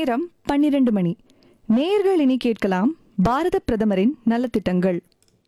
நேரம் பன்னிரண்டு மணி நேர்கள் இனி கேட்கலாம் பாரத பிரதமரின் நலத்திட்டங்கள்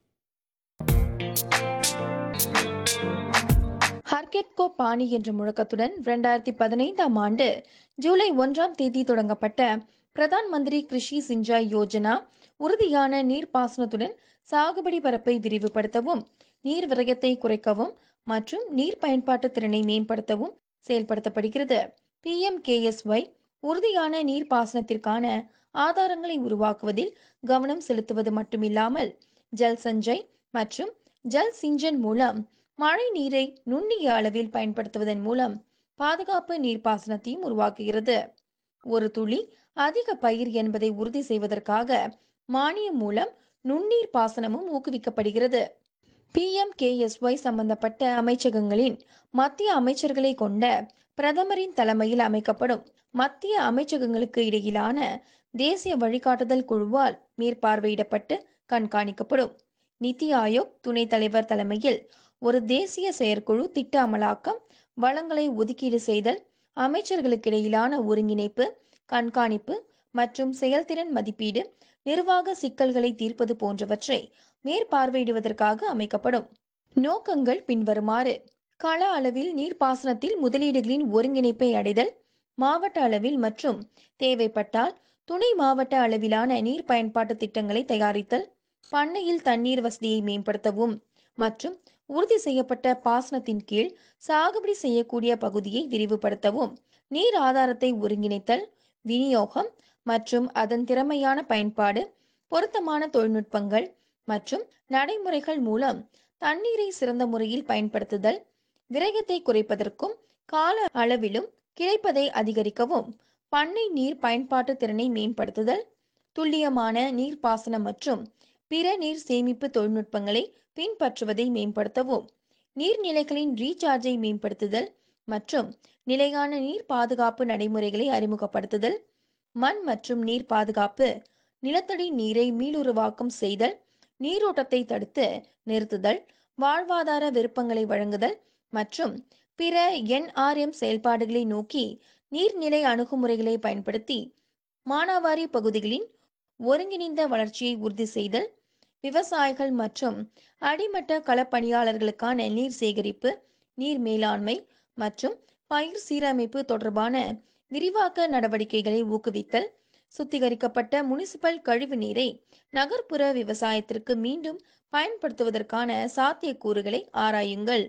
ஹர்கெட்கோ பாணி என்ற முழக்கத்துடன் இரண்டாயிரத்தி பதினைந்தாம் ஆண்டு ஜூலை ஒன்றாம் தேதி தொடங்கப்பட்ட பிரதான் மந்திரி கிருஷி சிஞ்சாய் யோஜனா உறுதியான நீர்ப்பாசனத்துடன் சாகுபடி பரப்பை விரிவுபடுத்தவும் நீர் விரயத்தை குறைக்கவும் மற்றும் நீர் பயன்பாட்டு திறனை மேம்படுத்தவும் செயல்படுத்தப்படுகிறது பிஎம்கேஎஸ்ஒய் உறுதியான நீர்ப்பாசனத்திற்கான ஆதாரங்களை உருவாக்குவதில் கவனம் செலுத்துவது மட்டுமில்லாமல் ஜல் சஞ்சய் மற்றும் ஜல் சிஞ்சன் மூலம் மழை நீரை நுண்ணிய அளவில் பயன்படுத்துவதன் மூலம் பாதுகாப்பு நீர்ப்பாசனத்தையும் உருவாக்குகிறது ஒரு துளி அதிக பயிர் என்பதை உறுதி செய்வதற்காக மானியம் மூலம் நுண்ணீர் பாசனமும் ஊக்குவிக்கப்படுகிறது பிஎம்கேஎஸ்ஒய் சம்பந்தப்பட்ட அமைச்சகங்களின் மத்திய அமைச்சர்களை கொண்ட பிரதமரின் தலைமையில் அமைக்கப்படும் மத்திய அமைச்சகங்களுக்கு இடையிலான தேசிய வழிகாட்டுதல் குழுவால் மேற்பார்வையிடப்பட்டு கண்காணிக்கப்படும் நிதி ஆயோக் துணைத் தலைவர் தலைமையில் ஒரு தேசிய செயற்குழு திட்ட அமலாக்கம் வளங்களை ஒதுக்கீடு செய்தல் அமைச்சர்களுக்கிடையிலான ஒருங்கிணைப்பு கண்காணிப்பு மற்றும் செயல்திறன் மதிப்பீடு நிர்வாக சிக்கல்களை தீர்ப்பது போன்றவற்றை மேற்பார்வையிடுவதற்காக அமைக்கப்படும் நோக்கங்கள் பின்வருமாறு கள அளவில் நீர்ப்பாசனத்தில் முதலீடுகளின் ஒருங்கிணைப்பை அடைதல் மாவட்ட அளவில் மற்றும் தேவைப்பட்டால் துணை மாவட்ட அளவிலான நீர் பயன்பாட்டு திட்டங்களை தயாரித்தல் பண்ணையில் தண்ணீர் வசதியை மேம்படுத்தவும் மற்றும் உறுதி செய்யப்பட்ட பாசனத்தின் கீழ் சாகுபடி செய்யக்கூடிய பகுதியை விரிவுபடுத்தவும் நீர் ஆதாரத்தை ஒருங்கிணைத்தல் விநியோகம் மற்றும் அதன் திறமையான பயன்பாடு பொருத்தமான தொழில்நுட்பங்கள் மற்றும் நடைமுறைகள் மூலம் தண்ணீரை சிறந்த முறையில் பயன்படுத்துதல் விரயத்தை குறைப்பதற்கும் கால அளவிலும் கிடைப்பதை அதிகரிக்கவும் பண்ணை நீர் பயன்பாட்டு திறனை மேம்படுத்துதல் துல்லியமான நீர்ப்பாசனம் மற்றும் பிற நீர் சேமிப்பு தொழில்நுட்பங்களை பின்பற்றுவதை மேம்படுத்தவும் நீர்நிலைகளின் ரீசார்ஜை மேம்படுத்துதல் மற்றும் நிலையான நீர் பாதுகாப்பு நடைமுறைகளை அறிமுகப்படுத்துதல் மண் மற்றும் நீர் பாதுகாப்பு நிலத்தடி நீரை மீளுருவாக்கம் செய்தல் நீரோட்டத்தை தடுத்து நிறுத்துதல் வாழ்வாதார விருப்பங்களை வழங்குதல் மற்றும் பிற என்ஆர்எம் செயல்பாடுகளை நோக்கி நீர்நிலை அணுகுமுறைகளை பயன்படுத்தி மானாவாரி பகுதிகளின் ஒருங்கிணைந்த வளர்ச்சியை உறுதி செய்தல் விவசாயிகள் மற்றும் அடிமட்ட களப்பணியாளர்களுக்கான நீர் சேகரிப்பு நீர் மேலாண்மை மற்றும் பயிர் சீரமைப்பு தொடர்பான விரிவாக்க நடவடிக்கைகளை ஊக்குவித்தல் சுத்திகரிக்கப்பட்ட முனிசிபல் கழிவு நீரை நகர்ப்புற விவசாயத்திற்கு மீண்டும் பயன்படுத்துவதற்கான சாத்தியக்கூறுகளை ஆராயுங்கள்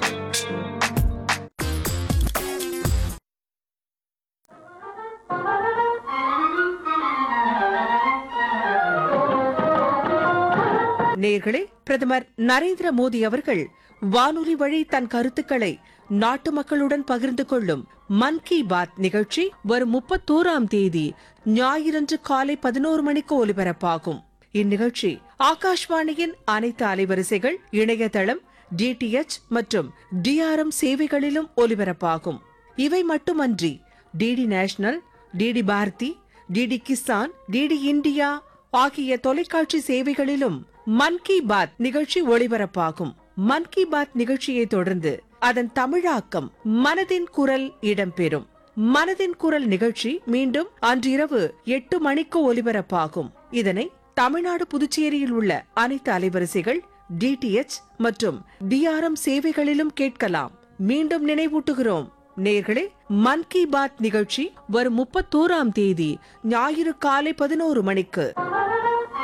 நேர்களே பிரதமர் நரேந்திர மோடி அவர்கள் வானொலி வழி தன் கருத்துக்களை நாட்டு மக்களுடன் பகிர்ந்து கொள்ளும் மன் கி பாத் நிகழ்ச்சி வரும் முப்பத்தோராம் தேதி ஞாயிறன்று காலை பதினோரு மணிக்கு ஒலிபரப்பாகும் இந்நிகழ்ச்சி ஆகாஷ்வாணியின் அனைத்து அலைவரிசைகள் இணையதளம் டிடிஎச் மற்றும் டிஆர்எம் சேவைகளிலும் ஒலிபரப்பாகும் இவை மட்டுமன்றி DD national DD Bharati DD Kisan DD India ஆகிய தொலைக்காட்சி சேவைகளிலும் மன் கி பாத் நிகழ்ச்சி ஒளிபரப்பாகும் மன் கி பாத் நிகழ்ச்சியை தொடர்ந்து அதன் தமிழாக்கம் மனதின் குரல் இடம்பெறும் மனதின் குரல் நிகழ்ச்சி மீண்டும் அன்றிரவு எட்டு மணிக்கு ஒலிபரப்பாகும் இதனை தமிழ்நாடு புதுச்சேரியில் உள்ள அனைத்து அலைவரிசைகள் டிடிஎச் மற்றும் டிஆர்எம் சேவைகளிலும் கேட்கலாம் மீண்டும் நினைவூட்டுகிறோம் நேர்களே மன் கி பாத் நிகழ்ச்சி வரும் முப்பத்தோராம் தேதி ஞாயிறு காலை பதினோரு மணிக்கு